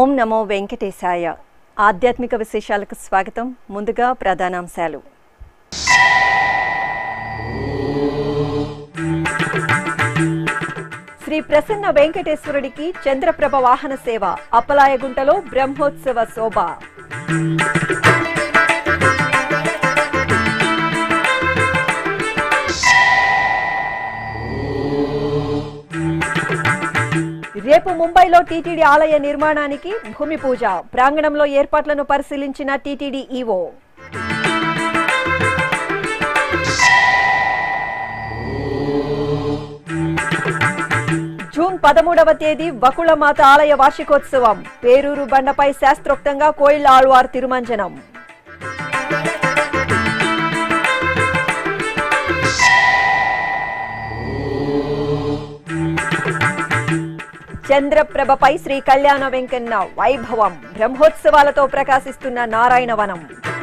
ఓం నమో వెంకటేశాయ ఆధ్యాత్మిక విశేషాలకు స్వాగతం ముందుగా ప్రధానాంశాలు శ్రీ ప్రసన్న వెంకటేశ్వరుడికి చంద్రప్రభ వాహన సేవ అప్పలాయగుంటలో బ్రహ్మోత్సవ శోభ రేపు ముంబైలో టీటీడీ ఆలయ నిర్మాణానికి భూమి పూజ ప్రాంగణంలో ఏర్పాట్లను పరిశీలించిన టీటీడీ ఈవో జూన్ పదమూడవ తేదీ వకుళమాత ఆలయ వార్షికోత్సవం పేరూరు బండపై శాస్త్రోక్తంగా కోయిల్ ఆళ్వార్ తిరుమంజనం చంద్రప్రభపై శ్రీ కళ్యాణ వెంకన్న వైభవం బ్రహ్మోత్సవాలతో ప్రకాశిస్తున్న నారాయణవనం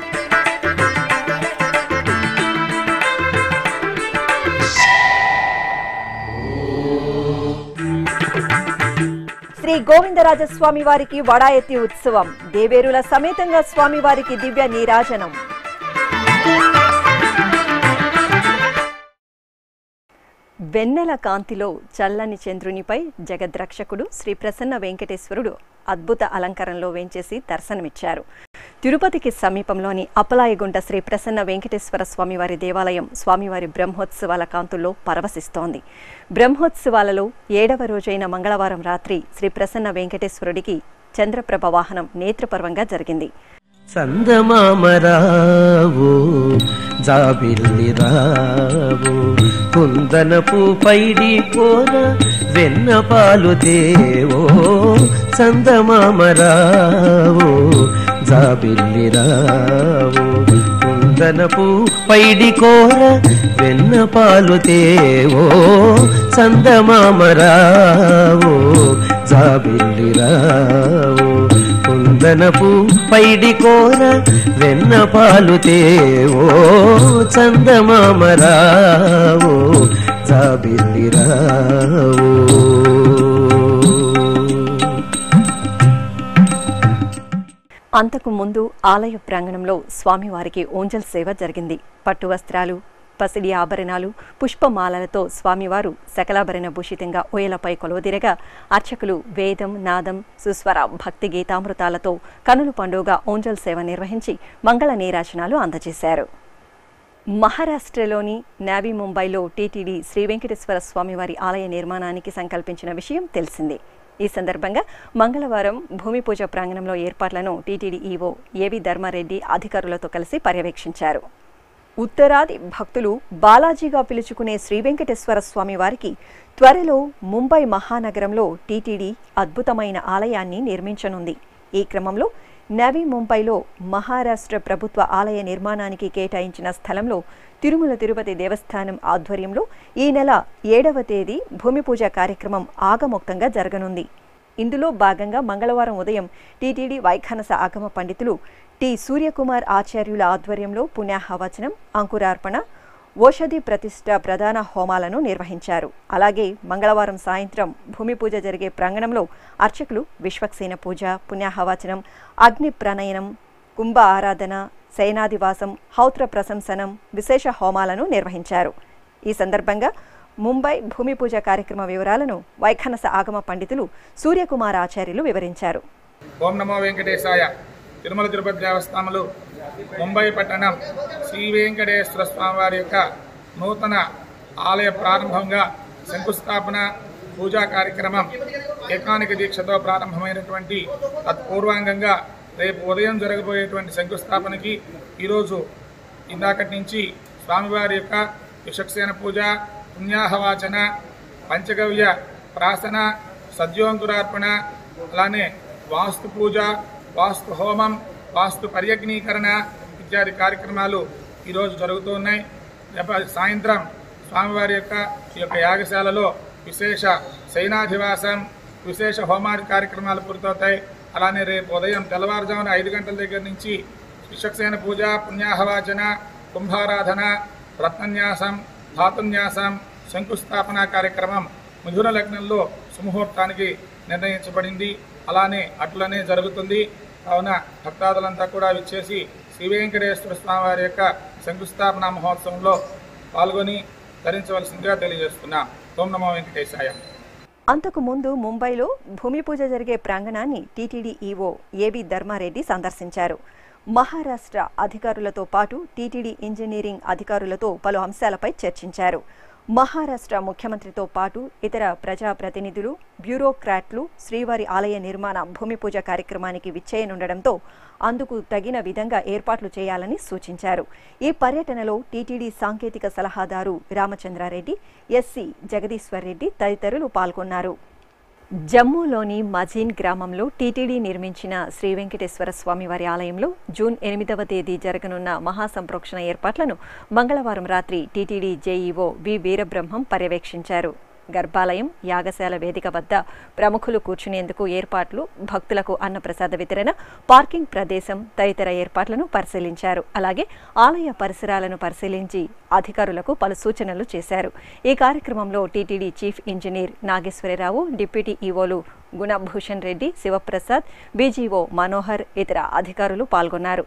శ్రీ గోవిందరాజస్వామి వారికి వడాయతి ఉత్సవం దేవేరుల సమేతంగా స్వామివారికి దివ్య నీరాజనం వెన్నెల కాంతిలో చల్లని చంద్రునిపై జగద్రక్షకుడు శ్రీ ప్రసన్న వెంకటేశ్వరుడు అద్భుత అలంకరణలో వేంచేసి దర్శనమిచ్చారు తిరుపతికి సమీపంలోని అప్పలాయగుంట శ్రీ ప్రసన్న వెంకటేశ్వర స్వామివారి దేవాలయం స్వామివారి బ్రహ్మోత్సవాల కాంతుల్లో పరవశిస్తోంది బ్రహ్మోత్సవాలలో ఏడవ రోజైన మంగళవారం రాత్రి శ్రీ ప్రసన్న వెంకటేశ్వరుడికి చంద్రప్రభ వాహనం నేత్రపర్వంగా జరిగింది చందమామరావు జాబిల్లి రావు కుందనపు పైడి కోర వెన్న పాలు దేవో చందమామరావు జాబిల్లి రావు కుందనపు పైడి కోర వెన్న పాలు తేవో చందమామరావు జాబిల్లి రావు కుందనపు పైడి కోర వెన్న పాలు తేవో చందమామరావు జాబిల్లి రావు అంతకు ముందు ఆలయ ప్రాంగణంలో స్వామివారికి ఓంజల్ సేవ జరిగింది పట్టు వస్త్రాలు పసిడి ఆభరణాలు పుష్పమాలలతో స్వామివారు సకలాభరణ భూషితంగా ఓయలపై కొలువదిరగా అర్చకులు వేదం నాదం సుస్వర భక్తి గీతామృతాలతో కనుల పండుగ ఓంజల్ సేవ నిర్వహించి మంగళ నీరాజనాలు అందజేశారు మహారాష్ట్రలోని నావీ ముంబైలో టీటీడీ శ్రీ వెంకటేశ్వర స్వామివారి ఆలయ నిర్మాణానికి సంకల్పించిన విషయం తెలిసిందే ఈ సందర్భంగా మంగళవారం భూమి పూజ ప్రాంగణంలో ఏర్పాట్లను టీటీడీ ఈవో ఏవి ధర్మారెడ్డి అధికారులతో కలిసి పర్యవేక్షించారు ఉత్తరాది భక్తులు బాలాజీగా పిలుచుకునే శ్రీ వెంకటేశ్వర స్వామి వారికి త్వరలో ముంబై మహానగరంలో టీటీడీ అద్భుతమైన ఆలయాన్ని నిర్మించనుంది ఈ క్రమంలో నవీ ముంబైలో మహారాష్ట్ర ప్రభుత్వ ఆలయ నిర్మాణానికి కేటాయించిన స్థలంలో తిరుమల తిరుపతి దేవస్థానం ఆధ్వర్యంలో ఈ నెల ఏడవ తేదీ భూమి పూజ కార్యక్రమం ఆగమోక్తంగా జరగనుంది ఇందులో భాగంగా మంగళవారం ఉదయం టీటీడీ వైఖానస ఆగమ పండితులు టి సూర్యకుమార్ ఆచార్యుల ఆధ్వర్యంలో పుణ్యాహవచనం అంకురార్పణ ఓషధి ప్రతిష్ట ప్రధాన హోమాలను నిర్వహించారు అలాగే మంగళవారం సాయంత్రం భూమి పూజ జరిగే ప్రాంగణంలో అర్చకులు విశ్వక్సేన పూజ పుణ్యాహవచనం అగ్ని ప్రణయనం కుంభ ఆరాధన శయనాదివాసం హౌత్ర ప్రశంసనం విశేష హోమాలను నిర్వహించారు ఈ సందర్భంగా ముంబై భూమి పూజ కార్యక్రమ వివరాలను వైఖనస ఆగమ పండితులు సూర్యకుమార్ ఆచార్యులు వివరించారు ఓం నమో వెంకటేశాయ తిరుమల తిరుపతి దేవస్థానములు ముంబై పట్టణం శ్రీ వెంకటేశ్వర స్వామి వారి యొక్క నూతన ఆలయ ప్రారంభంగా శంకుస్థాపన పూజా కార్యక్రమం ఏకానిక దీక్షతో ప్రారంభమైనటువంటి తత్పూర్వాంగంగా రేపు ఉదయం జరగబోయేటువంటి శంకుస్థాపనకి ఈరోజు ఇందాకటి నుంచి స్వామివారి యొక్క విషక్సేన పూజ పుణ్యాహవాచన పంచగవ్య ప్రాసన సద్యోంకురార్పణ అలానే వాస్తు పూజ వాస్తు హోమం వాస్తు పర్యగ్నీకరణ ఇత్యాది కార్యక్రమాలు ఈరోజు జరుగుతూ ఉన్నాయి రేపు సాయంత్రం స్వామివారి యొక్క ఈ యొక్క యాగశాలలో విశేష శయనాధివాసం విశేష హోమాది కార్యక్రమాలు పూర్తవుతాయి అలానే రేపు ఉదయం తెల్లవారుజామున ఐదు గంటల దగ్గర నుంచి విశ్వక్సేన పూజ పుణ్యాహవాచన కుంభారాధన రత్నన్యాసం ధాతున్యాసం శంకుస్థాపన కార్యక్రమం మిథున లగ్నంలో సుముహూర్తానికి నిర్ణయించబడింది అలానే అట్లనే జరుగుతుంది కావున భక్తాదులంతా కూడా విచ్చేసి శ్రీ వెంకటేశ్వర స్వామి వారి యొక్క శంకుస్థాపన మహోత్సవంలో పాల్గొని ధరించవలసిందిగా తెలియజేస్తున్నాం ఓం నమో వెంకటేశాయ అంతకు ముందు ముంబైలో భూమి పూజ జరిగే ప్రాంగణాన్ని టీటీడీ ఈవో ఏబి ధర్మారెడ్డి సందర్శించారు మహారాష్ట్ర అధికారులతో పాటు టీటీడీ ఇంజనీరింగ్ అధికారులతో పలు అంశాలపై చర్చించారు మహారాష్ట్ర ముఖ్యమంత్రితో పాటు ఇతర ప్రజాప్రతినిధులు బ్యూరోక్రాట్లు శ్రీవారి ఆలయ నిర్మాణ భూమి పూజ కార్యక్రమానికి విచ్చేయనుండడంతో అందుకు తగిన విధంగా ఏర్పాట్లు చేయాలని సూచించారు ఈ పర్యటనలో టీటీడీ సాంకేతిక సలహాదారు రామచంద్రారెడ్డి ఎస్సీ జగదీశ్వర్ రెడ్డి తదితరులు పాల్గొన్నారు జమ్మూలోని మజీన్ గ్రామంలో టీటీడీ నిర్మించిన శ్రీ వెంకటేశ్వర స్వామివారి ఆలయంలో జూన్ ఎనిమిదవ తేదీ జరగనున్న మహాసంప్రోక్షణ ఏర్పాట్లను మంగళవారం రాత్రి టీటీడీ జేఈఓ వి వీరబ్రహ్మం పర్యవేక్షించారు గర్భాలయం యాగశాల వేదిక వద్ద ప్రముఖులు కూర్చునేందుకు ఏర్పాట్లు భక్తులకు అన్నప్రసాద వితరణ పార్కింగ్ ప్రదేశం తదితర ఏర్పాట్లను పరిశీలించారు అలాగే ఆలయ పరిసరాలను పరిశీలించి అధికారులకు పలు సూచనలు చేశారు ఈ కార్యక్రమంలో TTD chief engineer Nageswara Rao deputy ఈవోలు గుణభూషణ్ రెడ్డి శివప్రసాద్ బీజీఓ మనోహర్ ఇతర అధికారులు పాల్గొన్నారు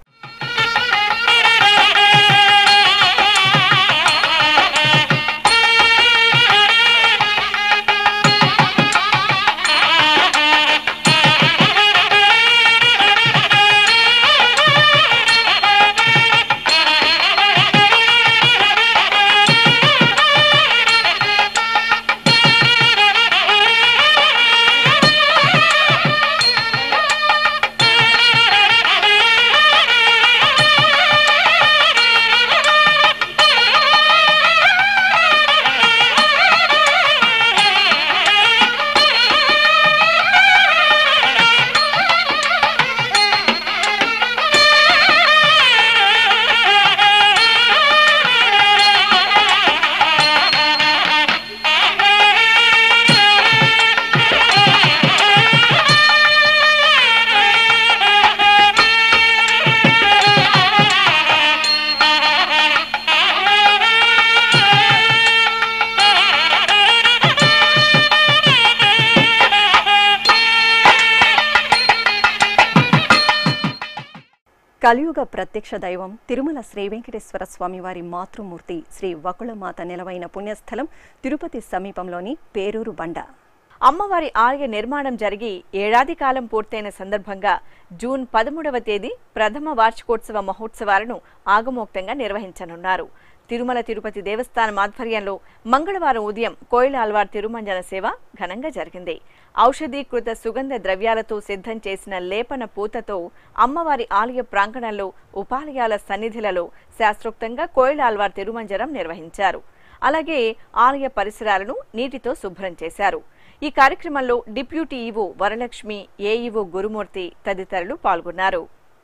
కలియుగ ప్రత్యక్ష దైవం తిరుమల శ్రీ వెంకటేశ్వర స్వామివారి మాతృమూర్తి శ్రీ వకుళమాత నిలవైన పుణ్యస్థలం తిరుపతి సమీపంలోని పేరూరు బండ అమ్మవారి ఆలయ నిర్మాణం జరిగి ఏడాది కాలం పూర్తయిన సందర్భంగా జూన్ పదమూడవ తేదీ ప్రథమ వార్షికోత్సవ మహోత్సవాలను ఆగమోక్తంగా నిర్వహించనున్నారు తిరుమల తిరుపతి దేవస్థానం ఆధ్వర్యంలో మంగళవారం ఉదయం కోయిల అల్వార్ తిరుమంజన సేవ ఘనంగా జరిగింది ఔషధీకృత సుగంధ ద్రవ్యాలతో సిద్ధం చేసిన లేపన పూతతో అమ్మవారి ఆలయ ప్రాంగణంలో ఉపాలయాల సన్నిధులలో శాస్త్రోక్తంగా కోయిల అల్వార్ తిరుమంజనం నిర్వహించారు అలాగే ఆలయ పరిసరాలను నీటితో శుభ్రం చేశారు ఈ కార్యక్రమంలో deputy EO Varalakshmi AEO Gurumurthy తదితరులు పాల్గొన్నారు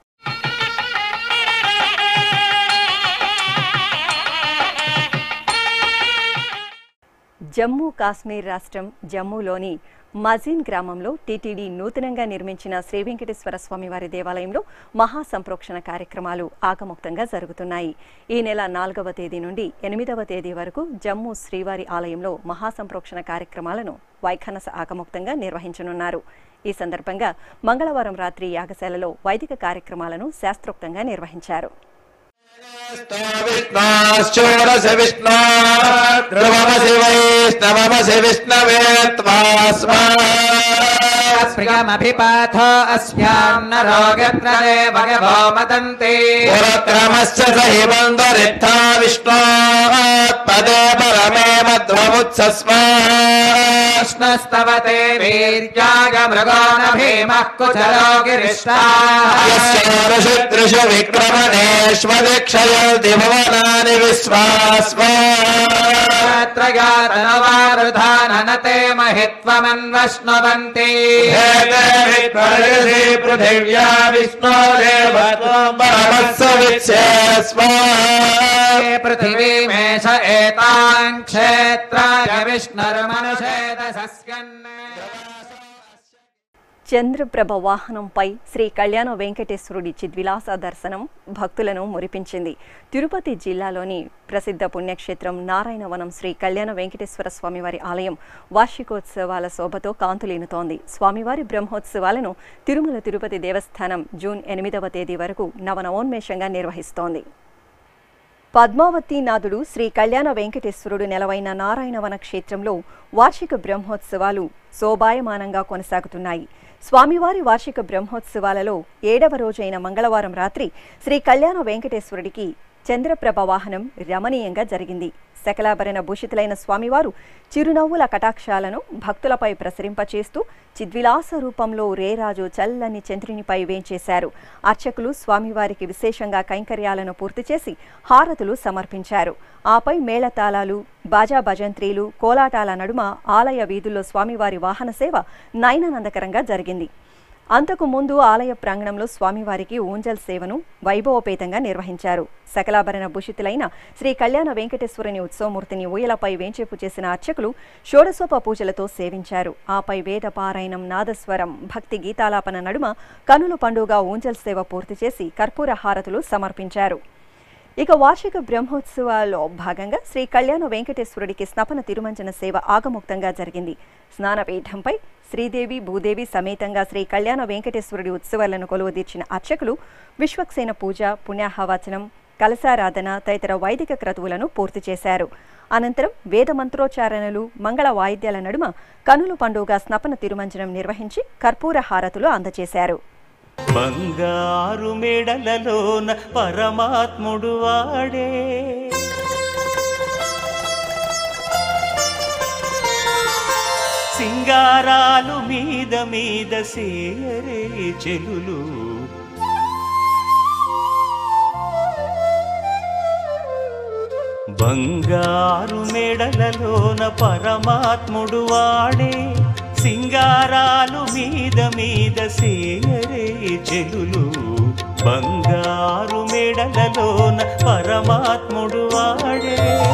జమ్మూ కాశ్మీర్ రాష్ట్రం జమ్మూలోని మజీన్ గ్రామంలో టీటీడీ నూతనంగా నిర్మించిన శ్రీ వెంకటేశ్వర స్వామివారి దేవాలయంలో మహాసంప్రోక్షణ కార్యక్రమాలు ఆగముక్తంగా జరుగుతున్నాయి ఈ నెల నాలుగవ తేదీ నుండి ఎనిమిదవ తేదీ వరకు జమ్మూ శ్రీవారి ఆలయంలో మహాసంప్రోక్షణ కార్యక్రమాలను వైఖనస ఆగముక్తంగా నిర్వహించనున్నారు ఈ సందర్భంగా మంగళవారం రాత్రి యాగశాలలో వైదిక కార్యక్రమాలను శాస్త్రోక్తంగా నిర్వహించారు విష్ణోశ్చోరసి విష్ణో ధ్రువమసి వైష్ణవమసి విష్ణవే త్వాస్మా ప్రియమభిపాథో అస్యాం నరోగత్రదే భగవో మదంతి పురక్రమశ్చ సహి బంధరిత్థా విష్ణోత్పదే పరమే మధ్వముత్సస్మా కృష్ణస్తవతే వీర్యాగ మృగో న భీమః కుచలో గిరిష్టాః యస్యోరుషుదృషు విక్రమణేష్మదిక్షయల్తి భువనాని విశ్వాస్మా త్రయాతనవారుధాననతే మహిత్వమన్వశ్నువంతి విద్మర్యసి పృథివ్యా విష్ణో దేవత్వం పరమస్స విచ్చేస్మా పృథివీమేష ఏతాం క్షేత్రాయ విష్ణుర్మనుషేద సస్కన్ చంద్రప్రభ వాహనంపై శ్రీ కళ్యాణ వెంకటేశ్వరుడి చిద్విలాస దర్శనం భక్తులను మురిపించింది తిరుపతి జిల్లాలోని ప్రసిద్ధ పుణ్యక్షేత్రం నారాయణవనం శ్రీ కళ్యాణ వెంకటేశ్వర స్వామివారి ఆలయం వార్షికోత్సవాల శోభతో కాంతులీనుతోంది స్వామివారి బ్రహ్మోత్సవాలను తిరుమల తిరుపతి దేవస్థానం జూన్ ఎనిమిదవ తేదీ వరకు నవనవోన్మేషంగా నిర్వహిస్తోంది పద్మావతి నాథుడు శ్రీ కళ్యాణ వెంకటేశ్వరుడు నెలవైన నారాయణవన క్షేత్రంలో వార్షిక బ్రహ్మోత్సవాలు శోభాయమానంగా కొనసాగుతున్నాయి స్వామివారి వార్షిక బ్రహ్మోత్సవాలలో ఏడవ రోజైన మంగళవారం రాత్రి శ్రీ కళ్యాణ వెంకటేశ్వరుడికి చంద్రప్రభ వాహనం రమణీయంగా జరిగింది సకలాభరణ భూషితులైన స్వామివారు చిరునవ్వుల కటాక్షాలను భక్తులపై ప్రసరింపచేస్తూ చిద్విలాస రూపంలో రేరాజు చల్లని చంద్రునిపై వేంచేశారు అర్చకులు స్వామివారికి విశేషంగా కైంకర్యాలను పూర్తి చేసి హారతులు సమర్పించారు ఆపై మేళతాళాలు బాజా భజంత్రీలు కోలాటాల నడుమ ఆలయ వీధుల్లో స్వామివారి వాహన సేవ నయనానందకరంగా జరిగింది అంతకు ముందు ఆలయ ప్రాంగణంలో స్వామివారికి ఊంజల్ సేవను వైభవపేతంగా నిర్వహించారు సకలాభరణ భూషితులైన శ్రీ కళ్యాణ వెంకటేశ్వరుని ఉత్సవమూర్తిని ఊయలపై వేంచేపు చేసిన అర్చకులు షోడశోప పూజలతో సేవించారు ఆపై వేద పారాయణం నాదస్వరం భక్తి గీతాలాపన నడుమ కనుల పండుగ ఊంజల్ సేవ పూర్తి చేసి కర్పూర హారతులు సమర్పించారు ఇక వార్షిక బ్రహ్మోత్సవాల్లో భాగంగా శ్రీ కళ్యాణ వెంకటేశ్వరుడికి స్నపన తిరుమంజన సేవ ఆగముక్తంగా జరిగింది స్నానపీఠంపై శ్రీదేవి భూదేవి సమేతంగా శ్రీ కళ్యాణ వెంకటేశ్వరుడి ఉత్సవాలను కొలువుదీర్చిన అర్చకులు విశ్వక్సేన పూజ పుణ్యాహవాచనం కలశారాధన తదితర వైదిక క్రతువులను పూర్తి చేశారు అనంతరం వేద మంత్రోచ్చారణలు మంగళ వాయిద్యాల నడుమ కనుల పండుగ స్నపన తిరుమంజనం నిర్వహించి కర్పూర హారతులు అందజేశారు బంగారు మెడలలోన పరమాత్ముడు వాడే సింగారాలు మీద మీద సేయరే చెలులు బంగారు మెడలలోన పరమాత్ముడు వాడే సింగారాలు మీద మీద సేయరే చెలులు బంగారు మెడలలోన పరమాత్ముడు వాడే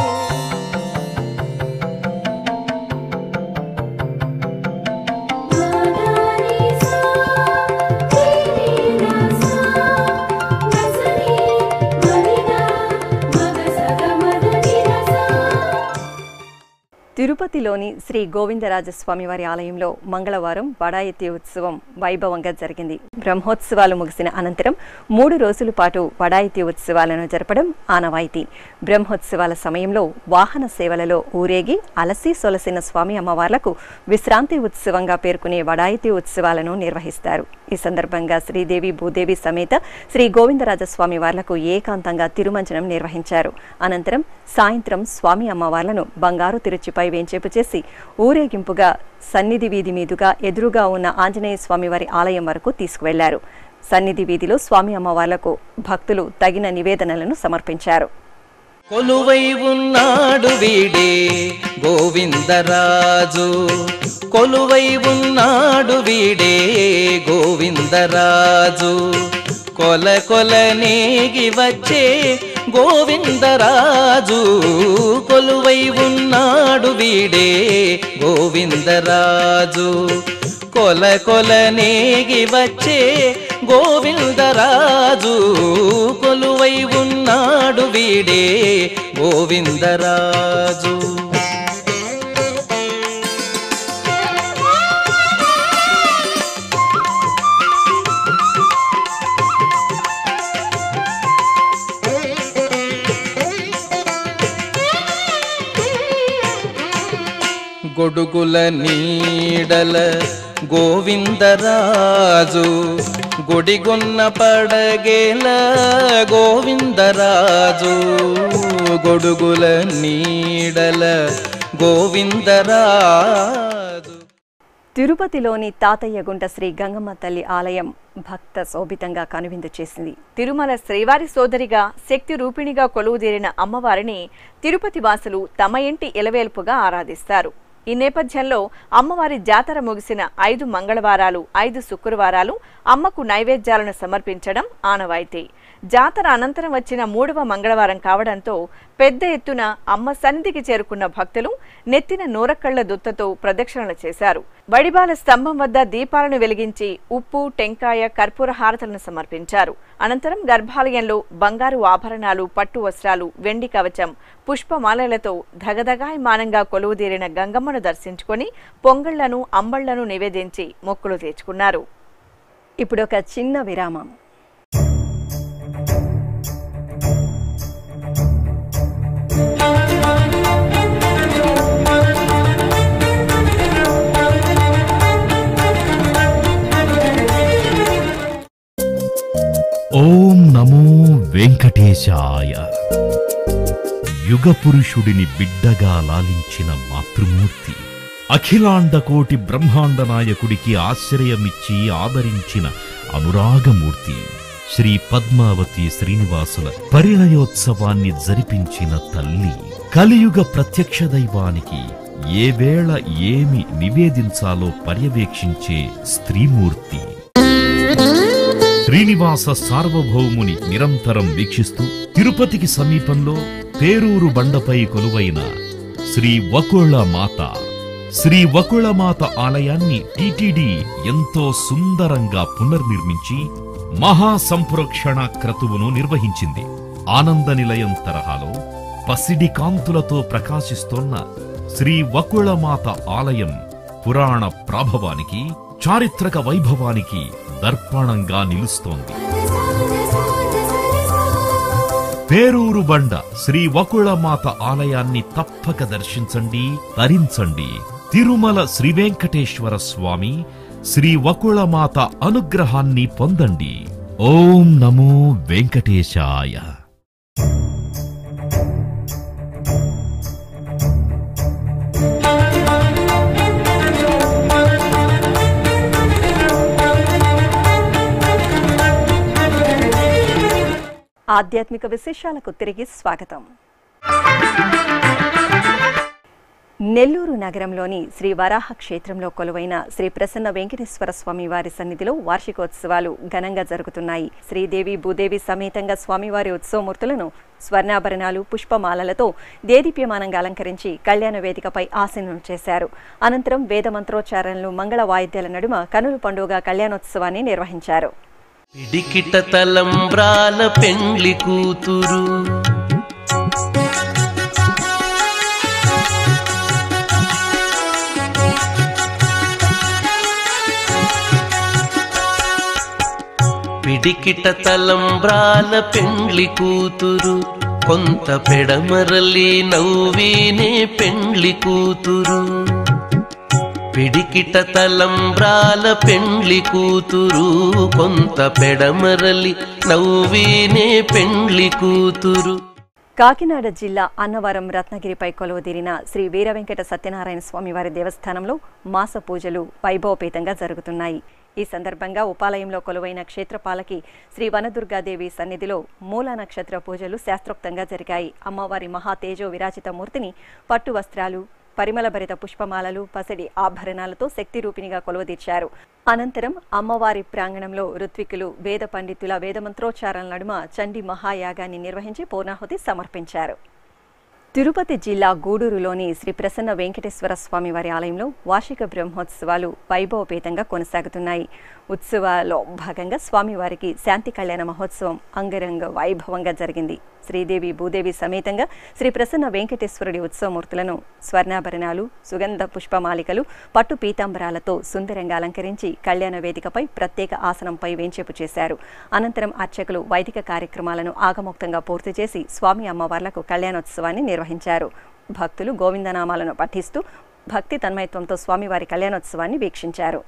తిరుపతిలోని శ్రీ గోవిందరాజస్వామి వారి ఆలయంలో మంగళవారం వడాయతి ఉత్సవం వైభవంగా జరిగింది బ్రహ్మోత్సవాలు ముగిసిన అనంతరం మూడు రోజుల పాటు వడాయతి ఉత్సవాలను జరపడం ఆనవాయితీ బ్రహ్మోత్సవాల సమయంలో వాహన సేవలలో ఊరేగి అలసి సొలసిన స్వామి అమ్మవార్లకు విశ్రాంతి ఉత్సవంగా పేర్కొనే వడాయతి ఉత్సవాలను నిర్వహిస్తారు ఈ సందర్భంగా శ్రీదేవి భూదేవి సమేత శ్రీ గోవిందరాజస్వామి వార్లకు ఏకాంతంగా తిరుమంజనం నిర్వహించారు అనంతరం సాయంత్రం స్వామి అమ్మవార్లను బంగారు తిరుచిపై వేంచేపు చేసి ఊరేగింపుగా సన్నిధి వీధి మీదుగా ఎదురుగా ఉన్న ఆంజనేయ స్వామి వారి ఆలయం వరకు తీసుకువెళ్లారు సన్నిధి వీధిలో స్వామి అమ్మవార్లకు భక్తులు తగిన నివేదనలను సమర్పించారు కొలువై ఉన్నాడు వీడే గోవిందరాజు కొలువై ఉన్నాడు వీడే గోవిందరాజు కొల కొల నేగి వచ్చే గోవిందరాజు కొలువై ఉన్నాడు వీడే గోవిందరాజు కొల కొల నేగి వచ్చే గోవిందరాజు కొలువై ఉన్నాడు వీడే గోవిందరాజు గొడుగుల నీడల గోవిందరాజు గుడిగొన్న పడగేల గోవిందరాజు గొడుగుల నీడల గోవిందరాజు తిరుపతిలోని తాతయ్యగుంట శ్రీ గంగమ్మ తల్లి ఆలయం భక్త శోభితంగా కనువిందు చేసింది తిరుమల శ్రీవారి సోదరిగా శక్తి రూపిణిగా కొలువుదీరిన అమ్మవారిని తిరుపతి వాసులు తమ ఇంటి ఇలవేల్పుగా ఆరాధిస్తారు ఈ నేపథ్యంలో అమ్మవారి జాతర ముగిసిన ఐదు మంగళవారాలు ఐదు శుక్రవారాలు అమ్మకు నైవేద్యాలను సమర్పించడం ఆనవాయితీ జాతర అనంతరం వచ్చిన మూడవ మంగళవారం కావడంతో పెద్ద ఎత్తున అమ్మ సన్నిధికి చేరుకున్న భక్తులు నెత్తిన నూరకళ్ల దుత్తతో ప్రదక్షిణలు చేశారు బడిబాల స్తంభం వద్ద దీపాలను వెలిగించి ఉప్పు టెంకాయ కర్పూర హారతలను సమర్పించారు అనంతరం గర్భాలయంలో బంగారు ఆభరణాలు పట్టు వస్త్రాలు వెండి కవచం పుష్పమాలలతో ధగధగాయమానంగా కొలువుదీరిన గంగమ్మను దర్శించుకొని పొంగళ్లను అంబళ్లను నివేదించి మొక్కులు తీర్చుకున్నారు ఇప్పుడు ఒక చిన్న విరామం ఓం నమో వెంకటేశాయ యుగ పురుషుడిని బిడ్డగా లాలించిన మాతృమూర్తి అఖిలాండ కోటి బ్రహ్మాండ నాయకుడికి ఆశ్రయమిచ్చి ఆదరించిన అనురాగమూర్తి శ్రీ పద్మావతి శ్రీనివాసుల పరిణయోత్సవాన్ని జరిపించిన తల్లి కలియుగ ప్రత్యక్ష దైవానికి ఏ వేళ ఏమి నివేదించాలో పర్యవేక్షించే స్త్రీమూర్తి శ్రీనివాస సార్వభౌముని నిరంతరం వీక్షిస్తూ తిరుపతికి సమీపంలో పేరూరు బండపై కొలువైన శ్రీ వకుళ మాత శ్రీ వకుళ మాత ఆలయాన్ని టిటిడి ఎంతో సుందరంగా పునర్నిర్మించి మహా సంప్రోక్షణ క్రతువును నిర్వహించింది ఆనంద నిలయం తరహాలో పసిడి కాంతులతో ప్రకాశిస్తోన్న శ్రీ వకుళమాత ఆలయం పురాణ ప్రాభవానికి చారిత్రక వైభవానికి దర్పణంగా నిలుస్తోంది పేరూరు బండ శ్రీ వకుళమాత ఆలయాన్ని తప్పక దర్శించండి తరించండి తిరుమల శ్రీ వెంకటేశ్వర స్వామి శ్రీ వకుళమాత అనుగ్రహాన్ని పొందండి ఓం నమో వెంకటేశాయ ఆధ్యాత్మిక విశేషాలకు తిరిగి స్వాగతం నెల్లూరు నగరంలోని శ్రీ వరాహ క్షేత్రంలో కొలువైన శ్రీ ప్రసన్న వెంకటేశ్వర స్వామి వారి సన్నిధిలో వార్షికోత్సవాలు ఘనంగా జరుగుతున్నాయి శ్రీదేవి భూదేవి సమేతంగా స్వామివారి ఉత్సవమూర్తులను స్వర్ణాభరణాలు పుష్పమాలలతో దేదీప్యమానంగా అలంకరించి కళ్యాణ వేదికపై ఆసీనం చేశారు అనంతరం వేద మంత్రోచ్చారణలు మంగళ వాయిద్యాల నడుమ కనుల పండుగ కళ్యాణోత్సవాన్ని నిర్వహించారు పిడికిట తలంబ్రాల పెండ్లి కూతురు పిడికిట తలంబ్రాల పెండ్లి కూతురు కొంత పెడమరలి నవ్వీనే పెండ్లి కూతురు పిడికిట తలంబ్రాల పెండ్లి కూతురు కొంత పెడమరలి నవ్వీనే పెండ్లి కూతురు కాకినాడ జిల్లా అన్నవరం రత్నగిరిపై కొలువుదీరిన శ్రీ వీరవెంకట సత్యనారాయణ స్వామి వారి దేవస్థానంలో మాస పూజలు వైభవపేతంగా జరుగుతున్నాయి ఈ సందర్భంగా ఉపాలయంలో కొలువైన క్షేత్రపాలకి శ్రీ వనదుర్గాదేవి సన్నిధిలో మూల నక్షత్ర పూజలు శాస్త్రోక్తంగా జరిగాయి అమ్మవారి మహా తేజో విరాజిత మూర్తిని పట్టు వస్త్రాలు పరిమళభరిత పుష్పమాలలు పసిడి ఆభరణాలతో శక్తి రూపిణిగా కొలువదీర్చారు అనంతరం అమ్మవారి ప్రాంగణంలో ఋత్వికులు వేద పండితుల వేదమంత్రోచ్చారణ నడుమ చండీ మహాయాగాన్ని నిర్వహించి పూర్ణాహుతి సమర్పించారు తిరుపతి జిల్లా గూడూరులోని శ్రీ ప్రసన్న వెంకటేశ్వర స్వామి వారి ఆలయంలో వార్షిక బ్రహ్మోత్సవాలు వైభవపేతంగా కొనసాగుతున్నాయి ఉత్సవాల్లో భాగంగా స్వామివారికి శాంతి కళ్యాణ మహోత్సవం అంగరంగ వైభవంగా జరిగింది శ్రీదేవి భూదేవి సమేతంగా శ్రీ ప్రసన్న వెంకటేశ్వరుడి ఉత్సవమూర్తులను స్వర్ణాభరణాలు సుగంధ పుష్పమాలికలు పట్టు పీతాంబరాలతో సుందరంగా అలంకరించి కళ్యాణ వేదికపై ప్రత్యేక ఆసనంపై వేంచేపు చేశారు అనంతరం అర్చకులు వైదిక కార్యక్రమాలను ఆగమోక్తంగా పూర్తి చేసి స్వామి అమ్మవార్లకు కళ్యాణోత్సవాన్ని నిర్వహించారు భక్తులు గోవిందనామాలను పఠిస్తూ భక్తి తన్మయత్వంతో స్వామివారి కళ్యాణోత్సవాన్ని వీక్షించారు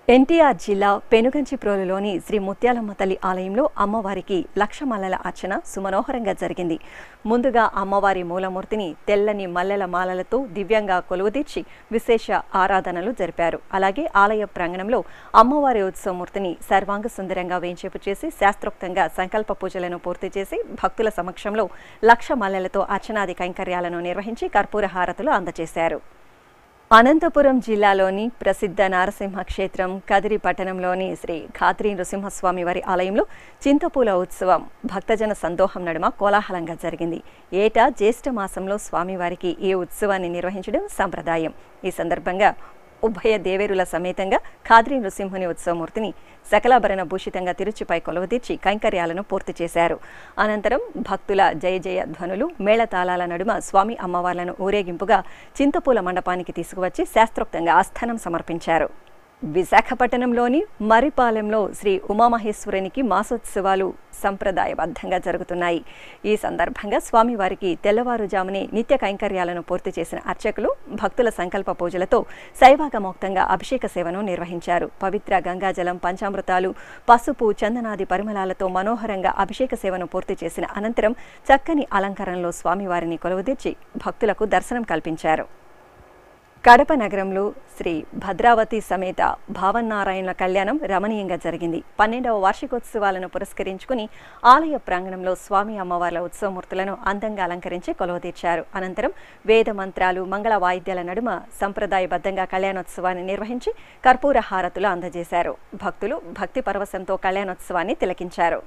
ఎన్టీఆర్ జిల్లా పెనుగంచిప్రోలులోని శ్రీ ముత్యాలమ్మ తల్లి ఆలయంలో అమ్మవారికి లక్ష మల్లెల అర్చన సుమనోహరంగా జరిగింది ముందుగా అమ్మవారి మూలమూర్తిని తెల్లని మల్లెల మాలలతో దివ్యంగా కొలువుదీర్చి విశేష ఆరాధనలు జరిపారు అలాగే ఆలయ ప్రాంగణంలో అమ్మవారి ఉత్సవమూర్తిని సర్వాంగ సుందరంగా వేంచేపు చేసి శాస్త్రోక్తంగా సంకల్ప పూజలను పూర్తి చేసి భక్తుల సమక్షంలో లక్ష మల్లెలతో అర్చనాది కైంకర్యాలను నిర్వహించి కర్పూర హారతులు అందజేశారు అనంతపురం జిల్లాలోని ప్రసిద్ధ నారసింహ క్షేత్రం కదిరి పట్టణంలోని శ్రీ ఖాత్రి నృసింహస్వామి వారి ఆలయంలో చింతపూల ఉత్సవం భక్తజన సందోహం నడుమ కోలాహలంగా జరిగింది ఏటా జ్యేష్ఠ మాసంలో స్వామివారికి ఈ ఉత్సవాన్ని నిర్వహించడం సంప్రదాయం ఈ సందర్భంగా ఉభయ దేవేరుల సమేతంగా ఖాద్రి నృసింహుని ఉత్సవమూర్తిని సకలాభరణ భూషితంగా తిరుచిపై కొలువుదీర్చి కైంకర్యాలను పూర్తి చేశారు అనంతరం భక్తుల జయ జయ ధ్వనులు మేళతాళాల నడుమ స్వామి అమ్మవార్లను ఊరేగింపుగా చింతపూల మండపానికి తీసుకువచ్చి శాస్త్రోక్తంగా ఆస్థానం సమర్పించారు విశాఖపట్నంలోని మరిపాలెంలో శ్రీ ఉమామహేశ్వరునికి మాసోత్సవాలు సంప్రదాయబద్ధంగా జరుగుతున్నాయి ఈ సందర్భంగా స్వామివారికి తెల్లవారుజామునే నిత్య కైంకర్యాలను పూర్తి చేసిన అర్చకులు భక్తుల సంకల్ప పూజలతో శైవాగమోక్తంగా అభిషేక సేవను నిర్వహించారు పవిత్ర గంగాజలం పంచామృతాలు పసుపు చందనాది పరిమళాలతో మనోహరంగా అభిషేక సేవను పూర్తి చేసిన అనంతరం చక్కని అలంకరణలో స్వామివారిని కొలువుదీర్చి భక్తులకు దర్శనం కల్పించారు కడప నగరంలో శ్రీ భద్రావతి సమేత భావన్నారాయణుల కళ్యాణం రమణీయంగా జరిగింది పన్నెండవ వార్షికోత్సవాలను పురస్కరించుకుని ఆలయ ప్రాంగణంలో స్వామి అమ్మవార్ల ఉత్సవమూర్తులను అందంగా అలంకరించి కొలువదీర్చారు అనంతరం వేద మంత్రాలు మంగళ వాయిద్యాల నడుమ సంప్రదాయబద్ధంగా కళ్యాణోత్సవాన్ని నిర్వహించి కర్పూర హారతులు అందజేశారు భక్తులు భక్తి పరవశంతో కళ్యాణోత్సవాన్ని తిలకించారు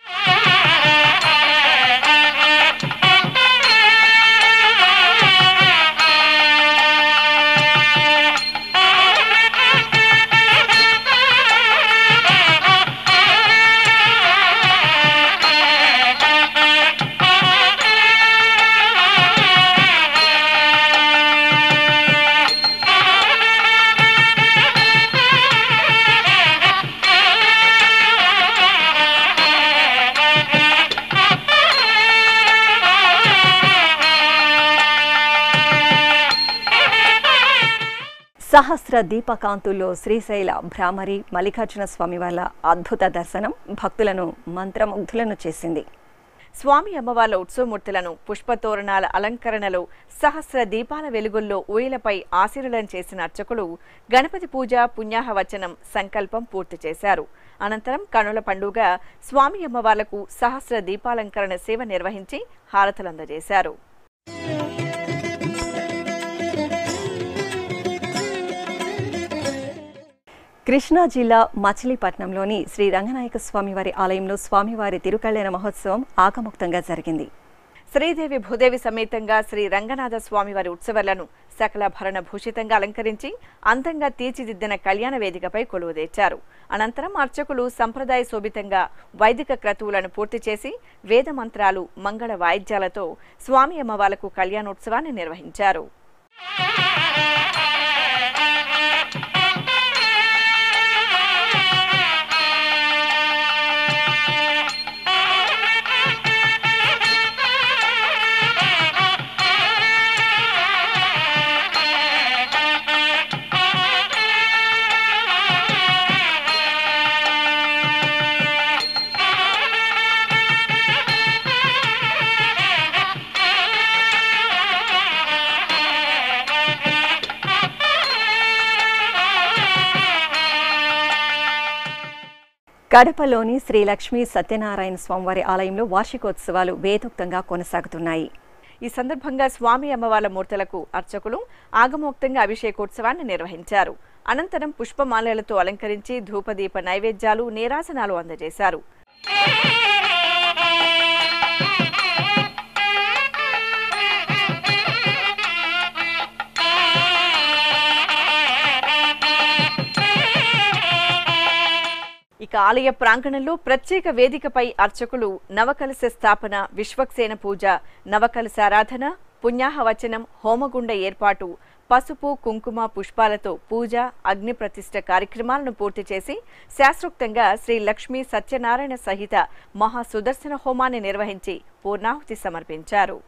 సహస్ర దీపకాంతుల్లో శ్రీశైల భ్రామరి మల్లికార్జున స్వామి వాళ్ళ అద్భుత దర్శనం భక్తులను మంత్రముగ్ధులను చేసింది స్వామి అమ్మవార్ల ఉత్సవమూర్తులను పుష్పతోరణాల అలంకరణలో సహస్ర దీపాల వెలుగుల్లో ఊయలపై ఆశీర్వలన చేసిన అర్చకులు గణపతి పూజ పుణ్యాహవచనం సంకల్పం పూర్తి చేశారు అనంతరం కనుల పండుగ స్వామి అమ్మవార్లకు సహస్ర దీపాలంకరణ సేవ నిర్వహించి హారతలందజేశారు కృష్ణా జిల్లా మచిలీపట్నంలోని శ్రీ రంగనాయక స్వామివారి ఆలయంలో స్వామివారి తిరుకళ్యాణ మహోత్సవం ఆకముక్తంగా జరిగింది శ్రీదేవి భూదేవి సమేతంగా శ్రీ రంగనాథ స్వామివారి ఉత్సవాలను సకల భరణ భూషితంగా అలంకరించి అందంగా తీర్చిదిద్దిన కళ్యాణ వేదికపై కొలువుదీర్చారు అనంతరం అర్చకులు సంప్రదాయ శోభితంగా వైదిక క్రతువులను పూర్తి చేసి వేద మంత్రాలు మంగళ వాయిద్యాలతో స్వామి అమ్మవార్లకు కళ్యాణోత్సవాన్ని నిర్వహించారు కడపలోని శ్రీ లక్ష్మీ సత్యనారాయణ స్వామివారి ఆలయంలో వార్షికోత్సవాలు వేదోక్తంగా కొనసాగుతున్నాయి ఈ సందర్భంగా స్వామి అమ్మవార్ల మూర్తులకు అర్చకులు ఆగమోక్తంగా అభిషేకోత్సవాన్ని నిర్వహించారు అనంతరం పుష్పమాలలతో అలంకరించి ధూపదీప నైవేద్యాలు నీరాసనాలు అందజేశారు ఇక ఆలయ ప్రాంగణంలో ప్రత్యేక వేదికపై అర్చకులు నవకలశ స్థాపన విశ్వక్సేన పూజ నవకలశారాధన పుణ్యాహవచనం హోమగుండ ఏర్పాటు పసుపు కుంకుమ పుష్పాలతో పూజ అగ్ని ప్రతిష్ఠ కార్యక్రమాలను పూర్తి చేసి శాస్త్రోక్తంగా శ్రీ లక్ష్మీ సత్యనారాయణ సహిత మహా సుదర్శన హోమాన్ని నిర్వహించి పూర్ణాహుతి సమర్పించారు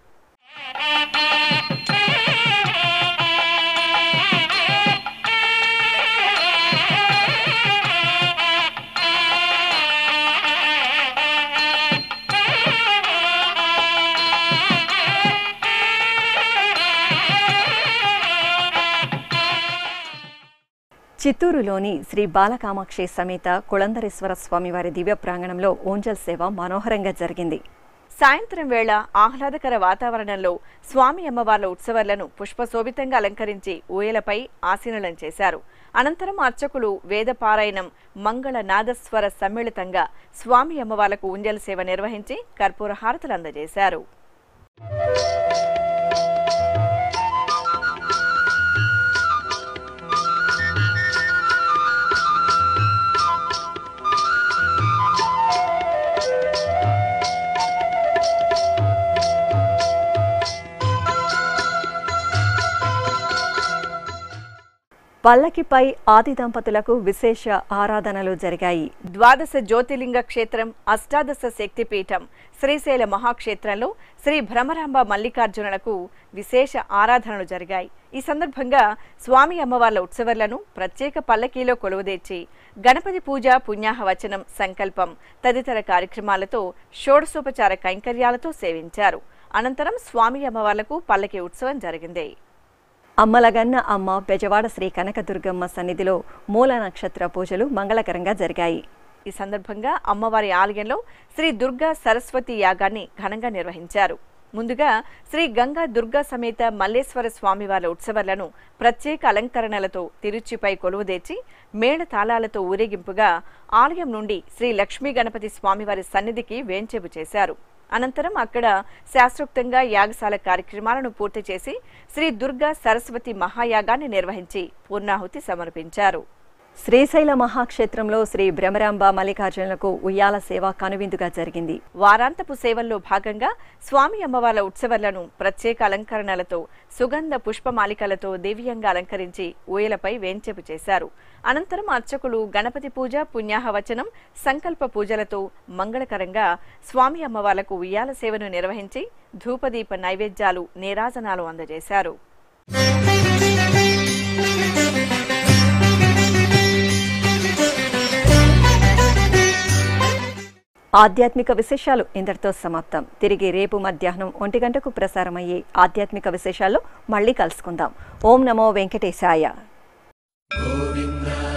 చిత్తూరులోని శ్రీ బాలకామాక్షి సమేత కుళందరేశ్వర స్వామివారి దివ్య ప్రాంగణంలో ఓంజల్ సేవ మనోహరంగా జరిగింది సాయంత్రం వేళ ఆహ్లాదకర వాతావరణంలో స్వామి అమ్మవార్ల ఉత్సవాలను పుష్పశోభితంగా అలంకరించి ఊయలపై ఆసీనులం చేశారు అనంతరం అర్చకులు వేదపారాయణం మంగళ నాదస్వర సమ్మిళితంగా స్వామి అమ్మవార్లకు ఉంజల్ సేవ నిర్వహించి కర్పూర హారతులు అందజేశారు పల్లకిపై ఆది దంపతులకు విశేష ఆరాధనలు జరిగాయి ద్వాదశ జ్యోతిర్లింగ క్షేత్రం అష్టాదశ శక్తిపీఠం శ్రీశైల మహాక్షేత్రంలో శ్రీ భ్రమరాంబ మల్లికార్జునులకు విశేష ఆరాధనలు జరిగాయి ఈ సందర్భంగా స్వామి అమ్మవార్ల ఉత్సవాలను ప్రత్యేక పల్లకీలో కొలువుదీర్చి గణపతి పూజ పుణ్యాహవచనం సంకల్పం తదితర కార్యక్రమాలతో షోడశోపచార కైంకర్యాలతో సేవించారు అనంతరం స్వామి అమ్మవార్లకు పల్లకి ఉత్సవం జరిగింది అమ్మలగన్న అమ్మ బెజవాడ శ్రీ కనకదుర్గమ్మ సన్నిధిలో మూల నక్షత్ర పూజలు మంగళకరంగా జరిగాయి ఈ సందర్భంగా అమ్మవారి ఆలయంలో శ్రీ దుర్గా సరస్వతి యాగాన్ని ఘనంగా నిర్వహించారు ముందుగా శ్రీ గంగా దుర్గా సమేత మల్లేశ్వర స్వామివార్ల ఉత్సవాలను ప్రత్యేక అలంకరణలతో తిరుచిపై కొలువుదీర్చి మేళ తాళాలతో ఊరేగింపుగా ఆలయం నుండి శ్రీ లక్ష్మీ గణపతి స్వామివారి సన్నిధికి వేంచేపు చేశారు అనంతరం అక్కడ శాస్త్రోక్తంగా యాగశాల కార్యక్రమాలను పూర్తి చేసి శ్రీ దుర్గా సరస్వతి మహాయాగాన్ని నిర్వహించి పూర్ణాహుతి సమర్పించారు శ్రీశైల మహాక్షేత్రంలో శ్రీ భ్రమరాంబ మల్లికార్జునులకు ఉయ్యాల సేవ కనువిందుగా జరిగింది వారాంతపు సేవల్లో భాగంగా స్వామి అమ్మవార్ల ఉత్సవాలను ప్రత్యేక అలంకరణలతో సుగంధ పుష్పమాలికలతో దివ్యంగా అలంకరించి ఊయలపై వేంచెపు చేశారు అనంతరం అర్చకులు గణపతి పూజ పుణ్యాహవచనం సంకల్ప పూజలతో మంగళకరంగా స్వామి అమ్మవార్లకు ఉయ్యాల సేవను నిర్వహించి ధూపదీప నైవేద్యాలు నీరాజనాలు అందజేశారు ఆధ్యాత్మిక విశేషాలు ఇంతటితో సమాప్తం తిరిగి రేపు మధ్యాహ్నం ఒంటి గంటకు ప్రసారమయ్యే ఆధ్యాత్మిక విశేషాల్లో మళ్ళీ కలుసుకుందాం ఓం నమో వెంకటేశాయ గోవింద